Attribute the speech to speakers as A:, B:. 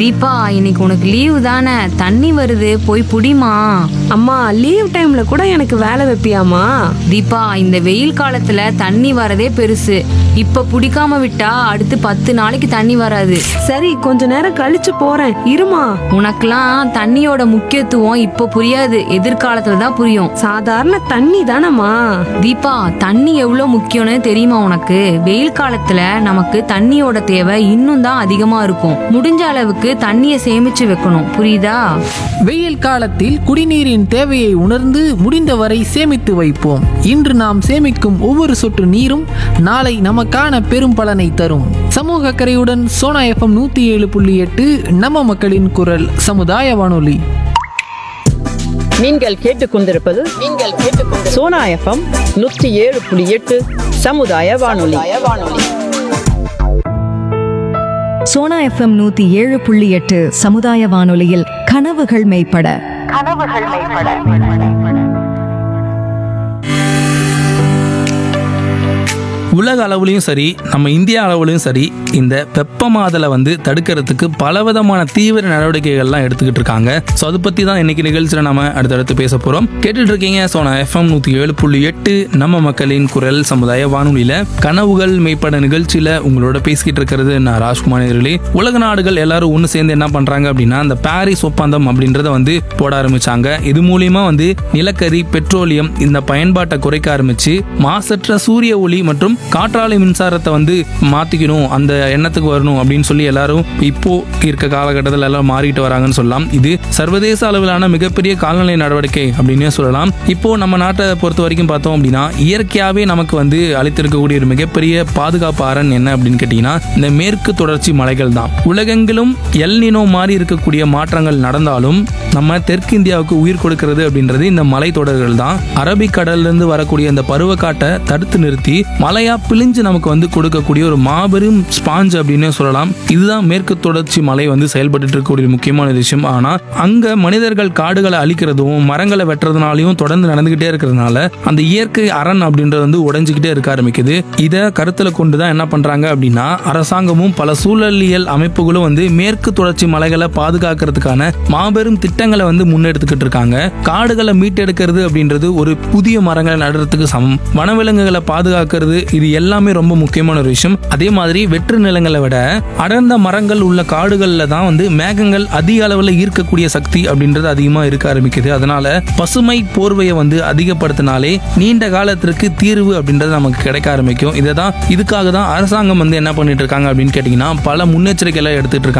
A: தீபா இன்னைக்கு உனக்கு லீவு தானே தண்ணி வருது போய் புடிமா
B: அம்மா லீவ் டைம்ல கூட எனக்கு வேலை வைப்பியாமா
A: தீபா இந்த வெயில் காலத்துல தண்ணி வரதே பெருசு இப்ப புடிக்காம விட்டா அடுத்து பத்து நாளைக்கு தண்ணி வராது
B: சரி கொஞ்ச நேரம் கழிச்சு போறேன் இருமா
A: உனக்கெல்லாம் தண்ணியோட முக்கியத்துவம் இப்ப புரியாது எதிர்காலத்துல தான் புரியும்
B: சாதாரண தண்ணி தானம்மா
A: தீபா தண்ணி எவ்வளவு முக்கியம்னு தெரியுமா உனக்கு வெயில் காலத்துல நமக்கு தண்ணியோட தேவை இன்னும் தான் அதிகமா இருக்கும் முடிஞ்ச அளவுக்கு தண்ணிய சேமிச்சு வைக்கணும் புரியுதா
C: வெயில் காலத்தில் குடிநீரின் தேவையை உணர்ந்து முடிந்தவரை சேமித்து வைப்போம் இன்று நாம் சேமிக்கும் ஒவ்வொரு சொட்டு நீரும் நாளை நமக்கான பெரும் பலனை தரும் சமூக அக்கறையுடன் சோனா எஃப்எம் நூத்தி ஏழு புள்ளி எட்டு நம்ம மக்களின் குரல் சமுதாய வானொலி
D: நீங்கள் கேட்டுக்கொண்டிருப்பது நீங்கள் கேட்டுக்கொண்டு சோனா எஃப்எம் நூற்றி ஏழு புள்ளி எட்டு சமுதாய வானொலி
E: சோனா எஃப்எம் நூத்தி ஏழு புள்ளி எட்டு சமுதாய வானொலியில் கனவுகள் மெய்ப்பட
F: உலக அளவுலையும் சரி நம்ம இந்தியா அளவுலையும் சரி இந்த வெப்பமாதலை வந்து தடுக்கிறதுக்கு பலவிதமான தீவிர நடவடிக்கைகள்லாம் எடுத்துக்கிட்டு இருக்காங்க ஸோ அதை பற்றி தான் இன்னைக்கு நிகழ்ச்சியில் நம்ம அடுத்தடுத்து பேச போகிறோம் கேட்டுட்டு இருக்கீங்க ஸோ நான் எஃப்எம் நூற்றி ஏழு புள்ளி எட்டு நம்ம மக்களின் குரல் சமுதாய வானொலியில் கனவுகள் மெய்ப்பட நிகழ்ச்சியில் உங்களோட பேசிக்கிட்டு இருக்கிறது நான் ராஜ்குமார் எதிரிலே உலக நாடுகள் எல்லாரும் ஒன்று சேர்ந்து என்ன பண்ணுறாங்க அப்படின்னா அந்த பாரிஸ் ஒப்பந்தம் அப்படின்றத வந்து போட ஆரம்பிச்சாங்க இது மூலியமா வந்து நிலக்கரி பெட்ரோலியம் இந்த பயன்பாட்டை குறைக்க ஆரம்பிச்சு மாசற்ற சூரிய ஒளி மற்றும் காற்றாலை மின்சாரத்தை வந்து மாத்திக்கணும் அந்த எண்ணத்துக்கு வரணும் அப்படின்னு சொல்லி எல்லாரும் இப்போ இருக்க காலகட்டத்தில் எல்லாம் மாறிட்டு வராங்கன்னு சொல்லலாம் இது சர்வதேச அளவிலான மிகப்பெரிய காலநிலை நடவடிக்கை அப்படின்னே சொல்லலாம் இப்போ நம்ம நாட்டை பொறுத்த வரைக்கும் பார்த்தோம் அப்படின்னா இயற்கையாவே நமக்கு வந்து அளித்திருக்கக்கூடிய ஒரு மிகப்பெரிய பாதுகாப்பு அரண் என்ன அப்படின்னு கேட்டீங்கன்னா இந்த மேற்கு தொடர்ச்சி மலைகள் தான் உலகெங்கிலும் எல்னினோ மாதிரி இருக்கக்கூடிய மாற்றங்கள் நடந்தாலும் நம்ம தெற்கு இந்தியாவுக்கு உயிர் கொடுக்கிறது அப்படின்றது இந்த மலைத்தொடர்கள் தான் அரபிக்கடல்ல இருந்து வரக்கூடிய இந்த பருவக்காட்டை தடுத்து நிறுத்தி மலையா பிழிஞ்சு நமக்கு வந்து கொடுக்கக்கூடிய ஒரு மாபெரும் ஸ்பாஞ்ச் அப்படின்னே சொல்லலாம் இதுதான் மேற்கு தொடர்ச்சி மலை வந்து செயல்பட்டு இருக்கக்கூடிய ஒரு முக்கியமான விஷயம் ஆனா அங்க மனிதர்கள் காடுகளை அழிக்கிறதும் மரங்களை வெட்டுறதுனாலையும் தொடர்ந்து நடந்துகிட்டே இருக்கிறதுனால அந்த இயற்கை அரண் அப்படின்றது வந்து உடைஞ்சுக்கிட்டே இருக்க ஆரம்பிக்குது இதை கருத்துல கொண்டு தான் என்ன பண்றாங்க அப்படின்னா அரசாங்கமும் பல சூழலியல் அமைப்புகளும் வந்து மேற்கு தொடர்ச்சி மலைகளை பாதுகாக்கிறதுக்கான மாபெரும் திட்டங்களை வந்து முன்னெடுத்துக்கிட்டு இருக்காங்க காடுகளை மீட்டெடுக்கிறது அப்படின்றது ஒரு புதிய மரங்களை நடுறதுக்கு சமம் வனவிலங்குகளை பாதுகாக்கிறது இது எல்லாமே ரொம்ப முக்கியமான ஒரு விஷயம் அதே மாதிரி வெற்று நிலங்களை விட அடர்ந்த மரங்கள் உள்ள காடுகள்ல தான் வந்து மேகங்கள் அதிக அளவில் ஈர்க்கக்கூடிய சக்தி அப்படின்றது அதிகமா இருக்க ஆரம்பிக்குது அதனால பசுமை போர்வையை வந்து அதிகப்படுத்தினாலே நீண்ட காலத்திற்கு தீர்வு அப்படின்றது நமக்கு கிடைக்க ஆரம்பிக்கும் இதை தான் இதுக்காக தான் அரசாங்கம் வந்து என்ன பண்ணிட்டு இருக்காங்க அப்படின்னு கேட்டிங்கன்னா பல முன்னெச்சரிக்கைகளை எடுத்துட்டு இருக்காங்க